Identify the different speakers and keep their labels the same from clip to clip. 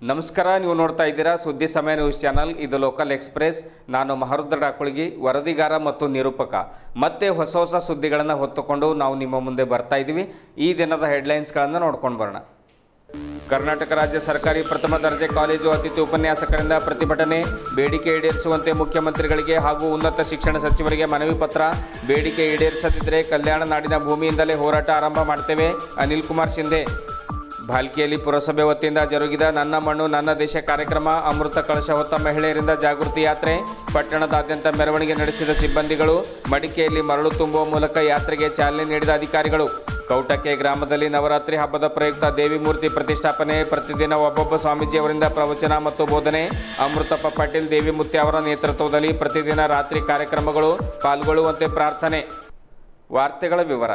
Speaker 1: ನಮಸ್ಕಾರ ನೀವು ನೋಡ್ತಾ ಇದ್ದೀರಾ ಸುದ್ದಿ ಸಮಯ ನ್ಯೂಸ್ ಚಾನಲ್ ಇದು ಲೋಕಲ್ ಎಕ್ಸ್ಪ್ರೆಸ್ ನಾನು ಮಹರುದ್ರ ಡಾಕುಳಗಿ ವರದಿಗಾರ ಮತ್ತು ನಿರೂಪಕ ಮತ್ತೆ ಹೊಸ ಹೊಸ ಸುದ್ದಿಗಳನ್ನು ಹೊತ್ತುಕೊಂಡು ನಾವು ನಿಮ್ಮ ಮುಂದೆ ಬರ್ತಾ ಇದ್ದೀವಿ ಈ ದಿನದ ಹೆಡ್ಲೈನ್ಸ್ಗಳನ್ನು ನೋಡ್ಕೊಂಡು ಬರೋಣ ಕರ್ನಾಟಕ ರಾಜ್ಯ ಸರ್ಕಾರಿ ಪ್ರಥಮ ದರ್ಜೆ ಕಾಲೇಜು ಅತಿಥಿ ಉಪನ್ಯಾಸಕರಿಂದ ಪ್ರತಿಭಟನೆ ಬೇಡಿಕೆ ಈಡೇರಿಸುವಂತೆ ಮುಖ್ಯಮಂತ್ರಿಗಳಿಗೆ ಹಾಗೂ ಉನ್ನತ ಶಿಕ್ಷಣ ಸಚಿವರಿಗೆ ಮನವಿ ಪತ್ರ ಬೇಡಿಕೆ ಈಡೇರಿಸದಿದ್ದರೆ ಕಲ್ಯಾಣ ನಾಡಿನ ಭೂಮಿಯಿಂದಲೇ ಹೋರಾಟ ಆರಂಭ ಮಾಡ್ತೇವೆ ಅನಿಲ್ ಕುಮಾರ್ ಶಿಂದೆ ಭಾಲ್ಕಿಯಲ್ಲಿ ಪುರಸಭೆ ವತಿಯಿಂದ ಜರುಗಿದ ನನ್ನ ಮಣ್ಣು ನನ್ನ ದೇಶ ಕಾರ್ಯಕ್ರಮ ಅಮೃತ ಕಳಶ ಹೊತ್ತ ಮಹಿಳೆಯರಿಂದ ಜಾಗೃತಿ ಯಾತ್ರೆ ಪಟ್ಟಣದಾದ್ಯಂತ ಮೆರವಣಿಗೆ ನಡೆಸಿದ ಸಿಬ್ಬಂದಿಗಳು ಮಡಿಕೆಯಲ್ಲಿ ಮರಳು ತುಂಬುವ ಮೂಲಕ ಯಾತ್ರೆಗೆ ಚಾಲನೆ ನೀಡಿದ ಅಧಿಕಾರಿಗಳು ಕೌಟಕ್ಕೆ ಗ್ರಾಮದಲ್ಲಿ ನವರಾತ್ರಿ ಹಬ್ಬದ ಪ್ರಯುಕ್ತ ದೇವಿ ಮೂರ್ತಿ ಪ್ರತಿಷ್ಠಾಪನೆ ಪ್ರತಿದಿನ ಒಬ್ಬೊಬ್ಬ ಸ್ವಾಮೀಜಿಯವರಿಂದ ಪ್ರವಚನ ಮತ್ತು ಬೋಧನೆ ಅಮೃತಪ್ಪ ಪಾಟೀಲ್ ದೇವಿಮೂರ್ತಿ ಅವರ ನೇತೃತ್ವದಲ್ಲಿ ಪ್ರತಿದಿನ ರಾತ್ರಿ ಕಾರ್ಯಕ್ರಮಗಳು ಪಾಲ್ಗೊಳ್ಳುವಂತೆ ಪ್ರಾರ್ಥನೆ ವಾರ್ತೆಗಳ ವಿವರ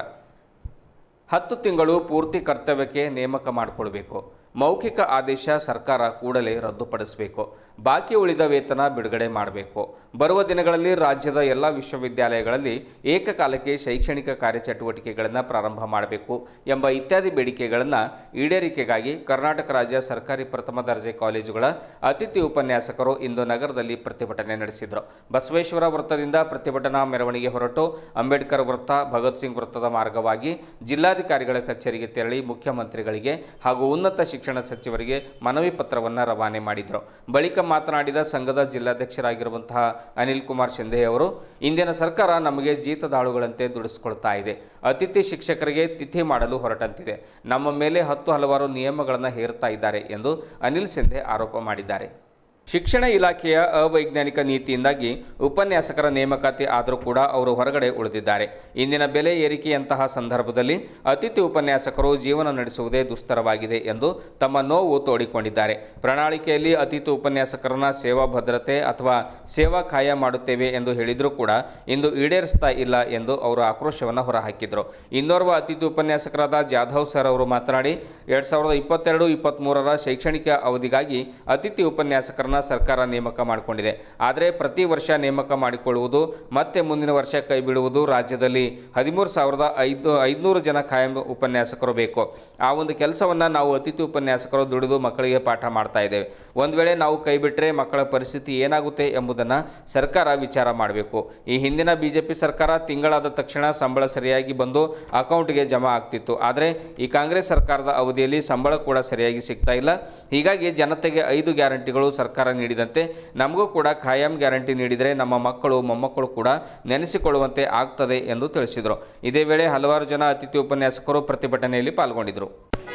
Speaker 1: ಹತ್ತು ತಿಂಗಳು ಪೂರ್ತಿ ಕರ್ತವ್ಯಕ್ಕೆ ನೇಮಕ ಮಾಡಿಕೊಳ್ಬೇಕು ಮೌಖಿಕ ಆದೇಶ ಸರ್ಕಾರ ಕೂಡಲೇ ರದ್ದುಪಡಿಸಬೇಕು ಬಾಕಿ ಉಳಿದ ವೇತನ ಬಿಡುಗಡೆ ಮಾಡಬೇಕು ಬರುವ ದಿನಗಳಲ್ಲಿ ರಾಜ್ಯದ ಎಲ್ಲ ವಿಶ್ವವಿದ್ಯಾಲಯಗಳಲ್ಲಿ ಏಕಕಾಲಕ್ಕೆ ಶೈಕ್ಷಣಿಕ ಕಾರ್ಯಚಟುವಟಿಕೆಗಳನ್ನು ಪ್ರಾರಂಭ ಮಾಡಬೇಕು ಎಂಬ ಇತ್ಯಾದಿ ಬೇಡಿಕೆಗಳನ್ನು ಈಡೇರಿಕೆಗಾಗಿ ಕರ್ನಾಟಕ ರಾಜ್ಯ ಸರ್ಕಾರಿ ಪ್ರಥಮ ದರ್ಜೆ ಕಾಲೇಜುಗಳ ಅತಿಥಿ ಉಪನ್ಯಾಸಕರು ಇಂದು ನಗರದಲ್ಲಿ ಪ್ರತಿಭಟನೆ ನಡೆಸಿದರು ಬಸವೇಶ್ವರ ವೃತ್ತದಿಂದ ಪ್ರತಿಭಟನಾ ಮೆರವಣಿಗೆ ಹೊರಟು ಅಂಬೇಡ್ಕರ್ ವೃತ್ತ ಭಗತ್ ಸಿಂಗ್ ವೃತ್ತದ ಮಾರ್ಗವಾಗಿ ಜಿಲ್ಲಾಧಿಕಾರಿಗಳ ಕಚೇರಿಗೆ ತೆರಳಿ ಮುಖ್ಯಮಂತ್ರಿಗಳಿಗೆ ಹಾಗೂ ಉನ್ನತ ಶಿಕ್ಷಣ ಸಚಿವರಿಗೆ ಮನವಿ ಪತ್ರವನ್ನು ರವಾನೆ ಮಾಡಿದರು ಬಳಿಕ ಮಾತನಾಡಿದ ಸಂಘದ ಜಿಲ್ಲಾಧ್ಯಕ್ಷರಾಗಿರುವಂತಹ ಅನಿಲ್ ಕುಮಾರ್ ಶಿಂದೆ ಅವರು ಇಂದಿನ ಸರ್ಕಾರ ನಮಗೆ ಜೀತದಾಳುಗಳಂತೆ ದುಡಿಸ್ಕೊಳ್ತಾ ಇದೆ ಅತಿಥಿ ಶಿಕ್ಷಕರಿಗೆ ತಿಥಿ ಮಾಡಲು ಹೊರಟಂತಿದೆ ನಮ್ಮ ಮೇಲೆ ಹತ್ತು ಹಲವಾರು ನಿಯಮಗಳನ್ನು ಹೇರ್ತಾ ಇದ್ದಾರೆ ಎಂದು ಅನಿಲ್ ಶಿಂದೆ ಆರೋಪ ಮಾಡಿದ್ದಾರೆ ಶಿಕ್ಷಣ ಇಲಾಖೆಯ ಅವೈಜ್ಞಾನಿಕ ನೀತಿಯಿಂದಾಗಿ ಉಪನ್ಯಾಸಕರ ನೇಮಕಾತಿ ಆದರೂ ಕೂಡ ಅವರು ಹೊರಗಡೆ ಉಳಿದಿದ್ದಾರೆ ಇಂದಿನ ಬೆಲೆ ಏರಿಕೆಯಂತಹ ಸಂದರ್ಭದಲ್ಲಿ ಅತಿಥಿ ಉಪನ್ಯಾಸಕರು ಜೀವನ ನಡೆಸುವುದೇ ದುಸ್ತರವಾಗಿದೆ ಎಂದು ತಮ್ಮ ನೋವು ತೋಡಿಕೊಂಡಿದ್ದಾರೆ ಪ್ರಣಾಳಿಕೆಯಲ್ಲಿ ಅತಿಥಿ ಉಪನ್ಯಾಸಕರನ್ನ ಸೇವಾ ಭದ್ರತೆ ಅಥವಾ ಸೇವಾ ಖಾಯ ಮಾಡುತ್ತೇವೆ ಎಂದು ಹೇಳಿದರೂ ಕೂಡ ಇಂದು ಈಡೇರಿಸ್ತಾ ಇಲ್ಲ ಎಂದು ಅವರು ಆಕ್ರೋಶವನ್ನು ಹೊರಹಾಕಿದರು ಇನ್ನೋರ್ವ ಅತಿಥಿ ಉಪನ್ಯಾಸಕರಾದ ಜಾಧವ್ ಸರ್ ಅವರು ಮಾತನಾಡಿ ಎರಡು ಸಾವಿರದ ಇಪ್ಪತ್ತೆರಡು ಇಪ್ಪತ್ತ್ಮೂರರ ಶೈಕ್ಷಣಿಕ ಅವಧಿಗಾಗಿ ಅತಿಥಿ ಉಪನ್ಯಾಸಕರನ್ನ ಸರ್ಕಾರ ನೇಮಕ ಮಾಡಿಕೊಂಡಿದೆ ಆದರೆ ಪ್ರತಿ ವರ್ಷ ನೇಮಕ ಮಾಡಿಕೊಳ್ಳುವುದು ಮತ್ತೆ ಮುಂದಿನ ವರ್ಷ ಕೈ ಬಿಡುವುದು ರಾಜ್ಯದಲ್ಲಿ ಹದಿಮೂರು ಸಾವಿರದ ಐದು ಐದುನೂರು ಜನ ಖಾಯಂ ಉಪನ್ಯಾಸಕರು ಬೇಕು ಆ ಒಂದು ಕೆಲಸವನ್ನು ನಾವು ಅತಿಥಿ ಉಪನ್ಯಾಸಕರು ದುಡಿದು ಮಕ್ಕಳಿಗೆ ಪಾಠ ಮಾಡ್ತಾ ಇದ್ದೇವೆ ಒಂದು ವೇಳೆ ನಾವು ಕೈ ಬಿಟ್ಟರೆ ಮಕ್ಕಳ ಪರಿಸ್ಥಿತಿ ಏನಾಗುತ್ತೆ ಎಂಬುದನ್ನು ಸರ್ಕಾರ ವಿಚಾರ ಮಾಡಬೇಕು ಈ ಹಿಂದಿನ ಬಿಜೆಪಿ ಸರ್ಕಾರ ತಿಂಗಳಾದ ತಕ್ಷಣ ಸಂಬಳ ಸರಿಯಾಗಿ ಬಂದು ಅಕೌಂಟ್ಗೆ ಜಮಾ ಆಗ್ತಿತ್ತು ಆದರೆ ಈ ಕಾಂಗ್ರೆಸ್ ಸರ್ಕಾರದ ಅವಧಿಯಲ್ಲಿ ಸಂಬಳ ಕೂಡ ಸರಿಯಾಗಿ ಸಿಗ್ತಾ ಇಲ್ಲ ಹೀಗಾಗಿ ಜನತೆಗೆ ಐದು ಗ್ಯಾರಂಟಿಗಳು ಸರ್ಕಾರ ನೀಡಿದಂತೆ ನಮಗೂ ಕೂಡ ಖಾಯಂ ಗ್ಯಾರಂಟಿ ನೀಡಿದರೆ ನಮ್ಮ ಮಕ್ಕಳು ಮೊಮ್ಮಕ್ಕಳು ಕೂಡ ನೆನೆಸಿಕೊಳ್ಳುವಂತೆ ಆಗ್ತದೆ ಎಂದು ತಿಳಿಸಿದರು ಇದೇ ವೇಳೆ ಹಲವಾರು ಜನ ಅತಿಥಿ ಉಪನ್ಯಾಸಕರು ಪ್ರತಿಭಟನೆಯಲ್ಲಿ ಪಾಲ್ಗೊಂಡಿದ್ದರು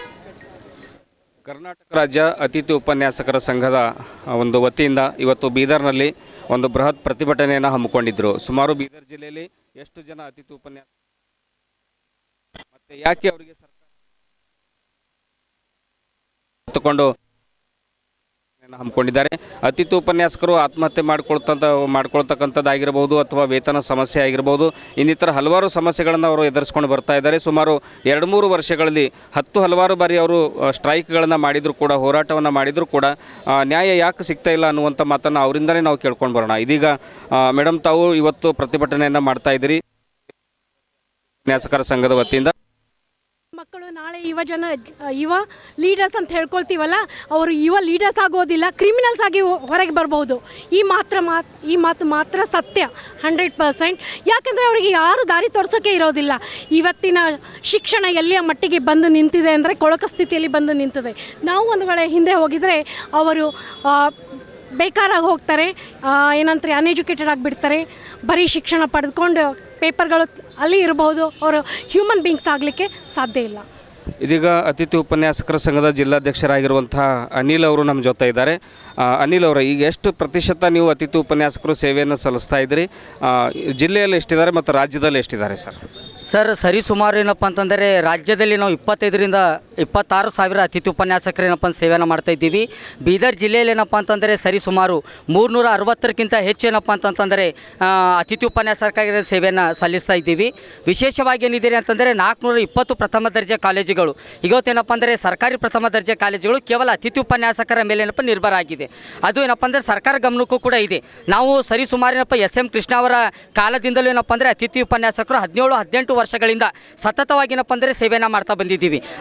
Speaker 1: ಕರ್ನಾಟಕ ರಾಜ್ಯ ಅತಿಥಿ ಉಪನ್ಯಾಸಕರ ಸಂಘದ ಒಂದು ವತಿಯಿಂದ ಇವತ್ತು ಬೀದರ್ನಲ್ಲಿ ಒಂದು ಬೃಹತ್ ಪ್ರತಿಭಟನೆಯನ್ನು ಹಮ್ಮಿಕೊಂಡಿದ್ದರು ಸುಮಾರು ಬೀದರ್ ಜಿಲ್ಲೆಯಲ್ಲಿ ಎಷ್ಟು ಜನ ಅತಿಥಿ ಉಪನ್ಯಾಸ ಮತ್ತೆ ಯಾಕೆ ಅವರಿಗೆ ಸರ್ಕಾರ ತಕೊಂಡು ಹಮ್ಮಿಕೊಂಡಿದ್ದಾರೆ ಅತಿಥಿ ಉಪನ್ಯಾಸಕರು ಆತ್ಮಹತ್ಯೆ ಮಾಡ್ಕೊಳ್ತಂತ ಮಾಡ್ಕೊಳ್ತಕ್ಕಂಥದ್ದಾಗಿರ್ಬೋದು ಅಥವಾ ವೇತನ ಸಮಸ್ಯೆ ಆಗಿರ್ಬೋದು ಇನ್ನಿತರ ಹಲವಾರು ಸಮಸ್ಯೆಗಳನ್ನು ಅವರು ಎದುರಿಸ್ಕೊಂಡು ಬರ್ತಾ ಇದ್ದಾರೆ ಸುಮಾರು ಎರಡು ಮೂರು ವರ್ಷಗಳಲ್ಲಿ ಹತ್ತು ಹಲವಾರು ಬಾರಿ ಅವರು ಸ್ಟ್ರೈಕ್ಗಳನ್ನು ಮಾಡಿದರೂ ಕೂಡ ಹೋರಾಟವನ್ನು ಮಾಡಿದರೂ ಕೂಡ ಆ, ನ್ಯಾಯ ಯಾಕೆ ಸಿಗ್ತಾ ಇಲ್ಲ ಅನ್ನುವಂಥ ಮಾತನ್ನು ಅವರಿಂದಲೇ ನಾವು ಕೇಳ್ಕೊಂಡು ಬರೋಣ ಇದೀಗ ಮೇಡಮ್ ತಾವು ಇವತ್ತು ಪ್ರತಿಭಟನೆಯನ್ನು ಮಾಡ್ತಾ ಇದ್ದೀರಿ ಉಪನ್ಯಾಸಕರ ಸಂಘದ ವತಿಯಿಂದ
Speaker 2: ಮಕ್ಕಳು ನಾಳೆ ಯುವ ಜನ ಯುವ ಲೀಡರ್ಸ್ ಅಂತ ಹೇಳ್ಕೊಳ್ತೀವಲ್ಲ ಅವರು ಯುವ ಲೀಡರ್ಸ್ ಆಗೋದಿಲ್ಲ ಕ್ರಿಮಿನಲ್ಸ್ ಆಗಿ ಹೊ- ಹೊರಗೆ ಬರ್ಬೋದು ಈ ಮಾತ್ರ ಮಾತ್ ಈ ಮಾತು ಮಾತ್ರ ಸತ್ಯ ಹಂಡ್ರೆಡ್ ಪರ್ಸೆಂಟ್ ಯಾಕಂದರೆ ಅವರಿಗೆ ಯಾರು ದಾರಿ ತೋರ್ಸೋಕ್ಕೆ ಇರೋದಿಲ್ಲ ಇವತ್ತಿನ ಶಿಕ್ಷಣ ಎಲ್ಲಿಯ ಮಟ್ಟಿಗೆ ಬಂದು ನಿಂತಿದೆ ಅಂದರೆ ಕೊಳಕ ಸ್ಥಿತಿಯಲ್ಲಿ ಬಂದು ನಿಂತಿದೆ ನಾವು ಒಂದು ವೇಳೆ ಹಿಂದೆ ಹೋಗಿದರೆ ಅವರು ಆ, ಬೇಕಾರಾಗಿ ಹೋಗ್ತಾರೆ ಆ, ಏನಂತಾರೆ ಅನ್ಎಜುಕೇಟೆಡ್ ಆಗಿಬಿಡ್ತಾರೆ ಬರೀ ಶಿಕ್ಷಣ ಪಡೆದುಕೊಂಡು ಪೇಪರ್ಗಳು ಅಲ್ಲಿ ಇರಬಹುದು ಅವರು ಹ್ಯೂಮನ್ ಬೀಯಿಂಗ್ಸ್ ಆಗಲಿಕ್ಕೆ ಸಾಧ್ಯ ಇಲ್ಲ
Speaker 1: ಇದೀಗ ಅತಿಥಿ ಉಪನ್ಯಾಸಕರ ಸಂಘದ ಜಿಲ್ಲಾಧ್ಯಕ್ಷರಾಗಿರುವಂತಹ ಅನಿಲ್ ಅವರು ನಮ್ಮ ಜೊತೆ ಇದ್ದಾರೆ ಆ, ಅನಿಲ್ ಅವರ ಈಗ ಎಷ್ಟು ಪ್ರತಿಶತ ನೀವು ಅತಿಥಿ ಉಪನ್ಯಾಸಕರು ಸೇವೆಯನ್ನು ಸಲ್ಲಿಸ್ತಾ ಇದ್ದೀರಿ ಆ, ಜಿಲ್ಲೆಯಲ್ಲಿ ಎಷ್ಟಿದ್ದಾರೆ ಮತ್ತು ರಾಜ್ಯದಲ್ಲಿ ಎಷ್ಟಿದ್ದಾರೆ ಸರ್
Speaker 3: ಸರ್ ಸರಿ ಸುಮಾರು ಏನಪ್ಪ ಅಂತಂದರೆ ರಾಜ್ಯದಲ್ಲಿ ನಾವು ಇಪ್ಪತ್ತೈದರಿಂದ ಇಪ್ಪತ್ತಾರು ಸಾವಿರ ಅತಿಥಿ ಉಪನ್ಯಾಸಕರು ಏನಪ್ಪ ಅಂತ ಸೇವೆಯನ್ನು ಮಾಡ್ತಾ ಇದ್ದೀವಿ ಬೀದರ್ ಜಿಲ್ಲೆಯಲ್ಲಿ ಏನಪ್ಪ ಅಂತಂದರೆ ಸರಿ ಸುಮಾರು ಮೂರುನೂರ ಅರವತ್ತರಕ್ಕಿಂತ ಹೆಚ್ಚು ಏನಪ್ಪ ಅಂತಂತಂದರೆ ಆ, ಅತಿಥಿ ಉಪನ್ಯಾಸಕರ ಸೇವೆಯನ್ನು ಸಲ್ಲಿಸ್ತಾ ಇದ್ದೀವಿ ವಿಶೇಷವಾಗಿ ಏನಿದೆ ಅಂತಂದರೆ ನಾಲ್ಕುನೂರ ಇಪ್ಪತ್ತು ಪ್ರಥಮ ದರ್ಜೆ ಕಾಲೇಜುಗಳು ಇವತ್ತೇನಪ್ಪ ಅಂದರೆ ಸರ್ಕಾರಿ ಪ್ರಥಮ ದರ್ಜೆ ಕಾಲೇಜುಗಳು ಕೇವಲ ಅತಿಥಿ ಉಪನ್ಯಾಸಕರ ಮೇಲೆ ಏನಪ್ಪ ನಿರ್ಭರ ಆಗಿದೆ ಅದು ಏನಪ್ಪ ಅಂದರೆ ಸರ್ಕಾರ ಗಮನಕ್ಕೂ ಕೂಡ ಇದೆ ನಾವು ಸರಿ ಸುಮಾರು ಏನಪ್ಪ ಎಸ್ ಎಂ ಕೃಷ್ಣ ಅವರ ಕಾಲದಿಂದಲೂ ಏನಪ್ಪ ಅಂದರೆ ಅತಿಥಿ ಉಪನ್ಯಾಸಕರು ಹದಿನೇಳು ಹದಿನೆಂಟು ವರ್ಷಗಳಿಂದ ಸತತವಾಗಿ ಏನಪ್ಪ ಅಂದರೆ ಸೇವೆಯನ್ನು ಮಾಡ್ತಾ ಬಂದಿದ್ದೀವಿ ಆದರೂ ಕೂಡ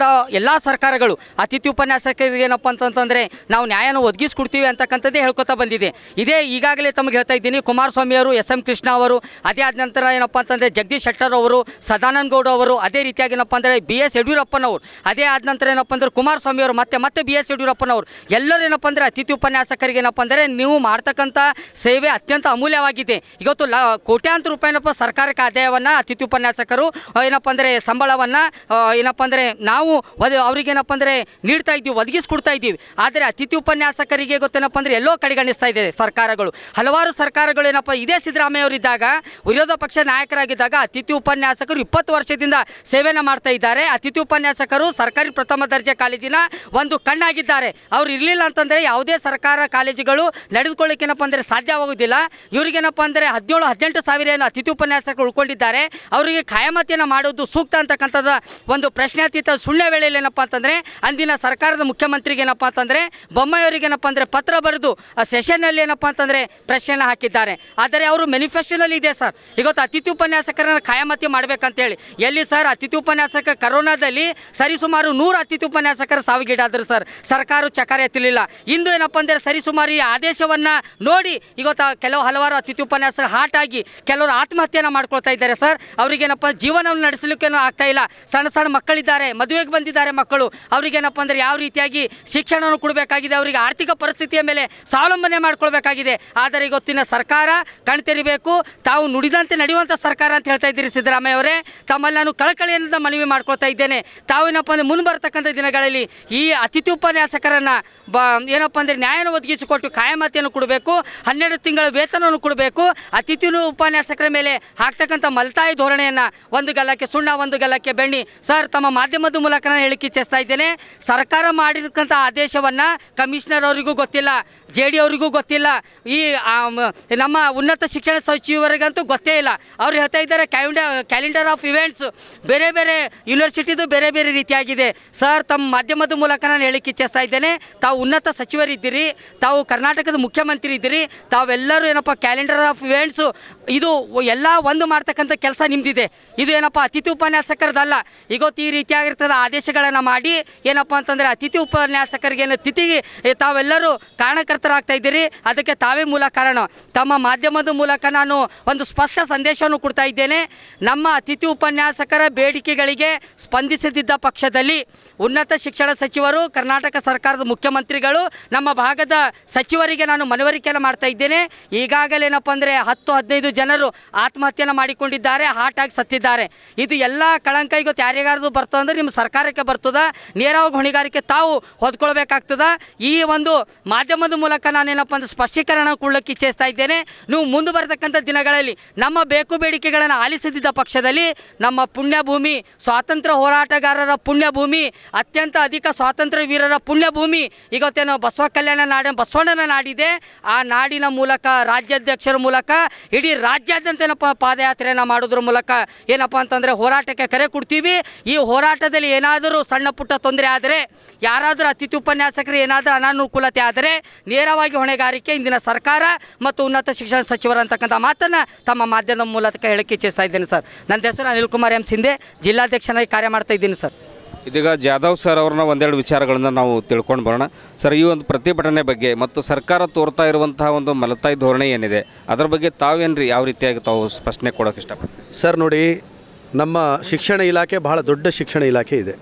Speaker 3: ಕೂಡ ಎಲ್ಲ ಸರ್ಕಾರಗಳು ಅತಿಥಿ ಉಪನ್ಯಾಸಕರಿಗೆ ಏನಪ್ಪ ಅಂತಂತಂದರೆ ನಾವು ನ್ಯಾಯನ ಒದಗಿಸ್ಕೊಡ್ತೀವಿ ಅಂತಕ್ಕಂಥದ್ದೇ ಹೇಳ್ಕೊತಾ ಬಂದಿದೆ ಇದೇ ಈಗಾಗಲೇ ತಮಗೆ ಹೇಳ್ತಾ ಇದ್ದೀನಿ ಕುಮಾರಸ್ವಾಮಿ ಅವರು ಎಸ್ ಎಂ ಕೃಷ್ಣ ಅವರು ಅದೇ ಆದ ನಂತರ ಏನಪ್ಪ ಅಂತಂದರೆ ಜಗದೀಶ್ ಶೆಟ್ಟರ್ ಅವರು ಸದಾನಂದ ಗೌಡ ಅವರು ಅದೇ ರೀತಿಯಾಗಿ ಏನಪ್ಪ ಅಂದರೆ ಬಿ ಎಸ್ ಯಡಿಯೂರಪ್ಪನವರು ಅದೇ ಆದ ನಂತರ ಏನಪ್ಪ ಅಂದ್ರೆ ಕುಮಾರಸ್ವಾಮಿ ಅವರು ಮತ್ತೆ ಮತ್ತೆ ಬಿ ಎಸ್ ಯಡಿಯೂರಪ್ಪನವರು ಎಲ್ಲರೂ ಏನಪ್ಪ ಅಂದರೆ ಅತಿಥಿ ಉಪನ್ಯಾಸಕರಿಗೆ ಏನಪ್ಪ ಅಂದರೆ ನೀವು ಮಾಡ್ತಕ್ಕಂಥ ಸೇವೆ ಅತ್ಯಂತ ಅಮೂಲ್ಯವಾಗಿದೆ ಇವತ್ತು ಲ ಕೋಟ್ಯಾಂತರ ರೂಪಾಯಿನಪ್ಪ ಸರ್ಕಾರಕ್ಕೆ ಆದಾಯವನ್ನು ಅತಿಥಿ ಉಪನ್ಯಾಸಕರು ಆ, ಏನಪ್ಪ ಅಂದರೆ ಸಂಬಳವನ್ನು ಏನಪ್ಪ ಅಂದರೆ ನಾವು ಒದ ಅವ್ರಿಗೇನಪ್ಪ ಅಂದರೆ ನೀಡ್ತಾ ಇದ್ದೀವಿ ಒದಗಿಸ್ಕೊಡ್ತಾ ಇದ್ದೀವಿ ಆದರೆ ಅತಿಥಿ ಉಪನ್ಯಾಸಕರಿಗೆ ಗೊತ್ತೇನಪ್ಪ ಅಂದರೆ ಎಲ್ಲೋ ಕಡೆಗಣಿಸ್ತಾ ಇದೆ ಸರ್ಕಾರಗಳು ಹಲವಾರು ಸರ್ಕಾರಗಳು ಏನಪ್ಪ ಇದೇ ಸಿದ್ದರಾಮಯ್ಯ ಅವರಿದ್ದಾಗ ವಿರೋಧ ಪಕ್ಷ ನಾಯಕರಾಗಿದ್ದಾಗ ಅತಿಥಿ ಉಪನ್ಯಾಸಕರು ಇಪ್ಪತ್ತು ವರ್ಷದಿಂದ ಸೇವೆನ ಮಾಡ್ತಾ ಇದ್ದಾರೆ ಅತಿಥಿ ಉಪನ್ಯಾಸಕರು ಸರ್ಕಾರಿ ಪ್ರಥಮ ದರ್ಜೆ ಕಾಲೇಜಿನ ಒಂದು ಕಣ್ಣಾಗಿದ್ದಾರೆ ಅವ್ರು ಇರಲಿಲ್ಲ ಅಂತಂದರೆ ಯಾವುದೇ ಸರ್ಕಾರ ಕಾಲೇಜುಗಳು ನಡೆದುಕೊಳ್ಳಿಕ್ಕೆ ಏನಪ್ಪ ಅಂದರೆ ಸಾಧ್ಯವಾಗುವುದಿಲ್ಲ ಇವರಿಗೇನಪ್ಪ ಅಂದರೆ ಹದಿನೇಳು ಹದಿನೆಂಟು ಸಾವಿರ ಏನು ಅತಿಥಿ ಉಪನ್ಯಾಸಕರು ಉಳ್ಕೊಂಡಿದ್ದಾರೆ ಅವರಿಗೆ ಖಾಯಮತಿಯನ್ನು ಮಾಡೋದು ಸೂಕ್ತ ಅಂತಕ್ಕಂಥದ್ದು ಒಂದು ಪ್ರಶ್ನಾತೀತ ಸುಳ್ಳ ವೇಳೆಯಲ್ಲಿ ಏನಪ್ಪ ಅಂತಂದರೆ ಅಂದಿನ ಸರ್ಕಾರದ ಮುಖ್ಯಮಂತ್ರಿಗೆ ಏನಪ್ಪ ಅಂತಂದರೆ ಬೊಮ್ಮಾಯಿಯವರಿಗೆ ಏನಪ್ಪ ಅಂದರೆ ಪತ್ರ ಬರೆದು ಆ ಸೆಷನ್ನಲ್ಲಿ ಏನಪ್ಪ ಅಂತಂದರೆ ಪ್ರಶ್ನೆಯನ್ನು ಹಾಕಿದ್ದಾರೆ ಆದರೆ ಅವರು ಮ್ಯಾನಿಫೆಸ್ಟೋನಲ್ಲಿ ಇದೆ ಸರ್ ಇವತ್ತು ಅತಿಥಿ ಉಪನ್ಯಾಸಕರನ್ನ ಖಾಯಮತಿ ಮಾಡಬೇಕಂತೇಳಿ ಎಲ್ಲಿ ಸರ್ ಅತಿಥಿ ಉಪನ್ಯಾಸಕ ಕರೋನಾದಲ್ಲಿ ಸರಿಸುಮಾರು ನೂರು ಅತಿಥಿ ಉಪನ್ಯಾಸಕರು ಸಾವಿಗೀಡಾದರು ಸರ್ ಸರ್ಕಾರ ಚಕಾರ ಎತ್ತಲಿಲ್ಲ ಇಂದು ಏನಪ್ಪ ಅಂದರೆ ಸರಿಸುಮಾರು ಈ ಆದೇಶವನ್ನು ನೋಡಿ ಇವತ್ತು ಕೆಲವು ಹಲವಾರು ಅತಿಥಿ ಉಪನ್ಯಾಸಕರು ಹಾಟ್ ಆಗಿ ಕೆಲವರು ಆತ್ಮಹತ್ಯೆಯನ್ನು ಮಾಡ್ಕೊಳ್ತಾ ಇದ್ದಾರೆ ಸರ್ ಅವರಿಗೇನಪ್ಪ ಜೀವನವನ್ನು ನಡೆಸಲಿಕ್ಕೇನು ಆಗ್ತಾ ಇಲ್ಲ ಸಣ್ಣ ಸಣ್ಣ ಮಕ್ಕಳಿದ್ದಾರೆ ಮದುವೆಗೆ ಬಂದಿದ್ದಾರೆ ಮಕ್ಕಳು ಅವರಿಗೇನಪ್ಪ ಅಂದರೆ ಯಾವ ರೀತಿಯಾಗಿ ಶಿಕ್ಷಣವನ್ನು ಕೊಡಬೇಕಾಗಿದೆ ಅವರಿಗೆ ಆರ್ಥಿಕ ಪರಿಸ್ಥಿತಿಯ ಮೇಲೆ ಸ್ವಾವಲಂಬನೆ ಮಾಡ್ಕೊಳ್ಬೇಕಾಗಿದೆ ಆದರೆ ಇವತ್ತಿನ ಸರ್ಕಾರ ಕಣ್ತೆರಿಬೇಕು ತಾವು ನುಡಿದಂತೆ ನಡೆಯುವಂಥ ಸರ್ಕಾರ ಅಂತ ಹೇಳ್ತಾ ಇದ್ದೀರಿ ಸಿದ್ದರಾಮಯ್ಯ ಅವರೇ ತಮ್ಮಲ್ಲಿ ನಾನು ಕಳಕಳಿಯಿಂದ ಮನವಿ ಮಾಡ್ಕೊಳ್ತಾ ಇದ್ದೇನೆ ತಾವೇನಪ್ಪ ಅಂದರೆ ಮುಂಬರ್ತಕ್ಕಂಥ ದಿನಗಳಲ್ಲಿ ಈ ಅತಿಥಿ ಉಪನ್ಯಾಸಕರನ್ನು ಬ ಏನಪ್ಪ ಅಂದರೆ ನ್ಯಾಯನ ಒದಗಿಸಿಕೊಟ್ಟು ಖಾಯಮತಿಯನ್ನು ಕೊಡಬೇಕು ಹನ್ನೆರಡು ತಿಂಗಳ ವೇತನವನ್ನು ಕೊಡಬೇಕು ಅತಿಥಿ ಉಪನ್ಯಾಸಕರ ಮೇಲೆ ಹಾಕ್ತಕ್ಕಂಥ ಮಲ್ತಾಯಿ ಧೋರಣೆಯನ್ನು ಒಂದು ಗಲ್ಲಕ್ಕೆ ಸುಣ್ಣ ಒಂದು ಗಲ್ಲಕ್ಕೆ ಬೆಣ್ಣಿ ಸರ್ ತಮ್ಮ ಮಾಧ್ಯಮದ ಮೂಲಕ ನಾನು ಹೇಳಿಕೆ ಇಚ್ಛಿಸ್ತಾ ಇದ್ದೇನೆ ಸರ್ಕಾರ ಮಾಡಿರ್ತಕ್ಕಂಥ ಆದೇಶವನ್ನು ಕಮಿಷನರ್ ಅವರಿಗೂ ಗೊತ್ತಿಲ್ಲ ಜೆ ಡಿ ಅವರಿಗೂ ಗೊತ್ತಿಲ್ಲ ಈ ಆ, ಮ- ನಮ್ಮ ಉನ್ನತ ಶಿಕ್ಷಣ ಸಚಿವರಿಗಂತೂ ಗೊತ್ತೇ ಇಲ್ಲ ಅವ್ರು ಹೇಳ್ತಾ ಇದ್ದಾರೆ ಕ್ಯಾಲೆಂಡರ್ ಕ್ಯಾಲೆಂಡರ್ ಆಫ್ ಇವೆಂಟ್ಸ್ ಬೇರೆ ಬೇರೆ ಯೂನಿವರ್ಸಿಟಿದು ಬೇರೆ ಬೇರೆ ರೀತಿಯಾಗಿದೆ ಸರ್ ತಮ್ಮ ಮಾಧ್ಯಮದ ಮೂಲಕ ನಾನು ಹೇಳಿಕ್ಕೆ ಇಚ್ಛಿಸ್ತಾ ಇದ್ದೇನೆ ತಾವು ಉನ್ನತ ಸಚಿವರಿದ್ದೀರಿ ತಾವು ಕರ್ನಾಟಕದ ಮುಖ್ಯಮಂತ್ರಿ ಇದ್ದೀರಿ ತಾವೆಲ್ಲರೂ ಏನಪ್ಪ ಕ್ಯಾಲೆಂಡರ್ ಆಫ್ ಇವೆಂಟ್ಸು ಇದು ಎಲ್ಲ ಒಂದು ಮಾಡ್ತಕ್ಕಂಥ ಕೆಲಸ ನಿಮ್ದಿದೆ ಇದು ಏನಪ್ಪ ಅತಿಥಿ ಉಪನ್ಯಾಸಕರದಲ್ಲ ಇವತ್ತು ಈ ರೀತಿಯಾಗಿರ್ತದ ಆದೇಶಗಳನ್ನು ಮಾಡಿ ಏನಪ್ಪ ಅಂತಂದರೆ ಅತಿಥಿ ಉಪನ್ಯಾಸಕರಿಗೆ ಏನು ತಿಥಿಗೆ ಏ, ತಾವೆಲ್ಲರೂ ಕಾರಣಕರ್ತರಾಗ್ತಾ ಇದ್ದೀರಿ ಅದಕ್ಕೆ ತಾವೇ ಮೂಲ ಕಾರಣ ತಮ್ಮ ಮಾಧ್ಯಮದ ಮೂಲಕ ನಾನು ಒಂದು ಸ್ಪಷ್ಟ ಸಂದೇಶವನ್ನು ಕೊಡ್ತಾ ಇದ್ದೇನೆ ನಮ್ಮ ಅತಿಥಿ ಉಪನ್ಯಾಸಕರ ಬೇಡಿಕೆಗಳಿಗೆ ಸ್ಪಂದಿಸದಿದ್ದ ಪಕ್ಷದಲ್ಲಿ ಉನ್ನತ ಶಿಕ್ಷಣ ಸಚಿವರು ಕರ್ನಾಟಕ ಸರ್ಕಾರದ ಮುಖ್ಯಮಂತ್ರಿಗಳು ನಮ್ಮ ಭಾಗದ ಸಚಿವರಿಗೆ ನಾನು ಮನವರಿಕೆಯನ್ನು ಮಾಡ್ತಾ ಇದ್ದೇನೆ ಈಗಾಗಲೇ ಏನಪ್ಪ ಅಂದರೆ ಹತ್ತು ಹದಿನೈದು ಜನರು ಆತ್ಮಹತ್ಯೆಯನ್ನು ಮಾಡಿಕೊಂಡಿದ್ದಾರೆ ಹಾರ್ಟ್ ಆಗಿ ಸತ್ತಿದ್ದಾರೆ ಇದು ಎಲ್ಲ ಕಳಂಕ ಇವತ್ತು ಯಾರಿಗಾರದು ಬರ್ತದೆ ಅಂದ್ರೆ ನಿಮ್ಮ ಸರ್ಕಾರಕ್ಕೆ ಬರ್ತದ ನೇರವಾಗಿ ಹೊಣೆಗಾರಿಕೆ ತಾವು ಹೊದ್ಕೊಳ್ಬೇಕಾಗ್ತದ ಈ ಒಂದು ಮಾಧ್ಯಮದ ಮೂಲಕ ನಾನೇನಪ್ಪ ಅಂದ್ರೆ ಸ್ಪಷ್ಟೀಕರಣ ಕೊಡ್ಲಿಕ್ಕೆ ಇಚ್ಛಿಸ್ತಾ ಇದ್ದೇನೆ ನೀವು ಮುಂದೆ ಬರತಕ್ಕಂಥ ದಿನಗಳಲ್ಲಿ ನಮ್ಮ ಬೇಕು ಬೇಡಿಕೆಗಳನ್ನು ಆಲಿಸದಿದ್ದ ಪಕ್ಷದಲ್ಲಿ ನಮ್ಮ ಪುಣ್ಯಭೂಮಿ ಸ್ವಾತಂತ್ರ್ಯ ಹೋರಾಟಗಾರರ ಪುಣ್ಯಭೂಮಿ ಅತ್ಯಂತ ಅಧಿಕ ಸ್ವಾತಂತ್ರ್ಯ ವೀರರ ಪುಣ್ಯಭೂಮಿ ಇವತ್ತೇನೋ ಬಸವ ಕಲ್ಯಾಣ ನಾಡ ಬಸವಣ್ಣನ ನಾಡಿದೆ ಆ ನಾಡಿನ ಮೂಲಕ ರಾಜ್ಯಾಧ್ಯಕ್ಷರ ಮೂಲಕ ಇಡೀ ರಾಜ್ಯಾದ್ಯಂತ ಏನಪ್ಪ ಪಾದಯಾತ್ರೆಯನ್ನು ಮಾಡೋದ್ರ ಮೂಲಕ ಏನಪ್ಪ ಅಂತಂದರೆ ಹೋರಾಟಕ್ಕೆ ಕರೆ ಕೊಡ್ತೀವಿ ಈ ಹೋರಾಟದಲ್ಲಿ ಏನಾದರೂ ಸಣ್ಣ ಪುಟ್ಟ ತೊಂದರೆ ಆದರೆ ಯಾರಾದರೂ ಅತಿಥಿ ಉಪನ್ಯಾಸಕರು ಏನಾದರೂ ಅನಾನುಕೂಲತೆ ಆದರೆ ನೇರವಾಗಿ ಹೊಣೆಗಾರಿಕೆ ಇಂದಿನ ಸರ್ಕಾರ ಮತ್ತು ಉನ್ನತ ಶಿಕ್ಷಣ ಸಚಿವರು ಅಂತಕ್ಕಂಥ ಮಾತನ್ನು ತಮ್ಮ ಮಾಧ್ಯಮದ ಮೂಲಕ ಹೇಳಕ್ಕೆ ಇಚ್ಛಿಸ್ತಾ ಇದ್ದೇನೆ ಸರ್ ನನ್ನ ಹೆಸರು ಅನಿಲ್ ಕುಮಾರ್ ಎಂ ಸಿಂಧೆ ಜಿಲ್ಲಾಧ್ಯಕ್ಷನಾಗಿ ಕಾರ್ಯ ಮಾಡ್ತಾ ಇದ್ದೀನಿ ಸರ್
Speaker 1: ಇದೀಗ ಜಾಧವ್ ಸರ್ ಅವ್ರನ್ನ ಒಂದೆರಡು ವಿಚಾರಗಳನ್ನು ನಾವು ತಿಳ್ಕೊಂಡು ಬರೋಣ ಸರ್ ಈ ಒಂದು ಪ್ರತಿಭಟನೆ ಬಗ್ಗೆ ಮತ್ತು ಸರ್ಕಾರ ತೋರ್ತಾ ಇರುವಂತಹ ಒಂದು ಮಲತಾಯಿ ಧೋರಣೆ ಏನಿದೆ ಅದರ ಬಗ್ಗೆ ತಾವೇನ್ರಿ ಯಾವ ರೀತಿಯಾಗಿ ತಾವು ಸ್ಪಷ್ಟನೆ ಕೊಡೋಕೆ ಇಷ್ಟಪಡ್ತೀವಿ
Speaker 4: ಸರ್ ನೋಡಿ ನಮ್ಮ ಶಿಕ್ಷಣ ಇಲಾಖೆ ಬಹಳ ದೊಡ್ಡ ಶಿಕ್ಷಣ ಇಲಾಖೆ ಇದೆ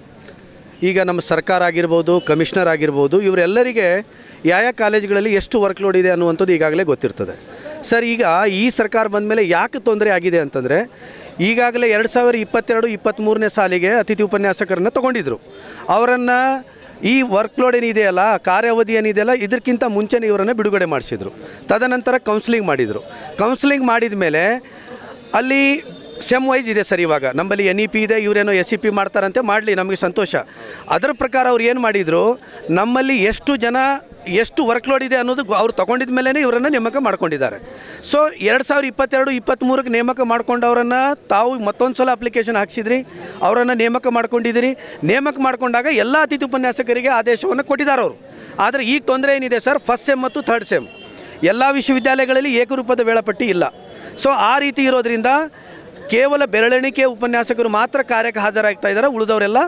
Speaker 4: ಈಗ ನಮ್ಮ ಸರ್ಕಾರ ಆಗಿರ್ಬೋದು ಕಮಿಷನರ್ ಆಗಿರ್ಬೋದು ಇವರೆಲ್ಲರಿಗೆ ಯಾವ ಯಾವ ಕಾಲೇಜುಗಳಲ್ಲಿ ಎಷ್ಟು ವರ್ಕ್ ಲೋಡ್ ಇದೆ ಅನ್ನುವಂಥದ್ದು ಈಗಾಗಲೇ ಗೊತ್ತಿರ್ತದೆ ಸರ್ ಈಗ ಈ ಸರ್ಕಾರ ಬಂದ ಮೇಲೆ ಯಾಕೆ ತೊಂದರೆ ಆಗಿದೆ ಅಂತಂದರೆ ಈಗಾಗಲೇ ಎರಡು ಸಾವಿರ ಇಪ್ಪತ್ತೆರಡು ಇಪ್ಪತ್ತ್ಮೂರನೇ ಸಾಲಿಗೆ ಅತಿಥಿ ಉಪನ್ಯಾಸಕರನ್ನು ತೊಗೊಂಡಿದ್ರು ಅವರನ್ನು ಈ ವರ್ಕ್ ಲೋಡ್ ಏನಿದೆಯಲ್ಲ ಕಾರ್ಯಾವಧಿ ಏನಿದೆಯಲ್ಲ ಇದಕ್ಕಿಂತ ಮುಂಚೆನೇ ಇವರನ್ನು ಬಿಡುಗಡೆ ಮಾಡಿಸಿದ್ರು ತದನಂತರ ಕೌನ್ಸಿಲಿಂಗ್ ಮಾಡಿದರು ಕೌನ್ಸಿಲಿಂಗ್ ಮಾಡಿದ ಮೇಲೆ ಅಲ್ಲಿ ಸೆಮ್ ವೈಸ್ ಇದೆ ಸರ್ ಇವಾಗ ನಮ್ಮಲ್ಲಿ ಎನ್ ಇ ಪಿ ಇದೆ ಇವರೇನೋ ಎಸ್ ಇ ಪಿ ಮಾಡ್ತಾರಂತೆ ಮಾಡಲಿ ನಮಗೆ ಸಂತೋಷ ಅದರ ಪ್ರಕಾರ ಅವ್ರು ಏನು ಮಾಡಿದರು ನಮ್ಮಲ್ಲಿ ಎಷ್ಟು ಜನ ಎಷ್ಟು ವರ್ಕ್ ಲೋಡ್ ಇದೆ ಅನ್ನೋದು ಗೊ- ಅವ್ರು ತೊಗೊಂಡಿದ ಮೇಲೇ ಇವರನ್ನು ನೇಮಕ ಮಾಡ್ಕೊಂಡಿದ್ದಾರೆ ಸೊ ಎರಡು ಸಾವಿರ ಇಪ್ಪತ್ತೆರಡು ಇಪ್ಪತ್ತ್ಮೂರಕ್ಕೆ ನೇಮಕ ಮಾಡ್ಕೊಂಡವರನ್ನು ತಾವು ಮತ್ತೊಂದು ಸಲ ಅಪ್ಲಿಕೇಶನ್ ಹಾಕ್ಸಿದ್ರಿ ಅವರನ್ನು ನೇಮಕ ಮಾಡ್ಕೊಂಡಿದ್ದೀರಿ ನೇಮಕ ಮಾಡ್ಕೊಂಡಾಗ ಎಲ್ಲ ಅತಿಥಿ ಉಪನ್ಯಾಸಕರಿಗೆ ಆದೇಶವನ್ನು ಕೊಟ್ಟಿದ್ದಾರೆ ಅವರು ಆದರೆ ಈಗ ತೊಂದರೆ ಏನಿದೆ ಸರ್ ಫಸ್ಟ್ ಸೆಮ್ ಮತ್ತು ಥರ್ಡ್ ಸೆಮ್ ಎಲ್ಲ ವಿಶ್ವವಿದ್ಯಾಲಯಗಳಲ್ಲಿ ಏಕರೂಪದ ವೇಳಾಪಟ್ಟಿ ಇಲ್ಲ ಸೊ ಆ ರೀತಿ ಇರೋದ್ರಿಂದ ಕೇವಲ ಬೆರಳೆಣಿಕೆ ಉಪನ್ಯಾಸಕರು ಮಾತ್ರ ಕಾರ್ಯಕ್ಕೆ ಹಾಜರಾಗ್ತಾ ಇದ್ದಾರೆ ಉಳಿದವರೆಲ್ಲ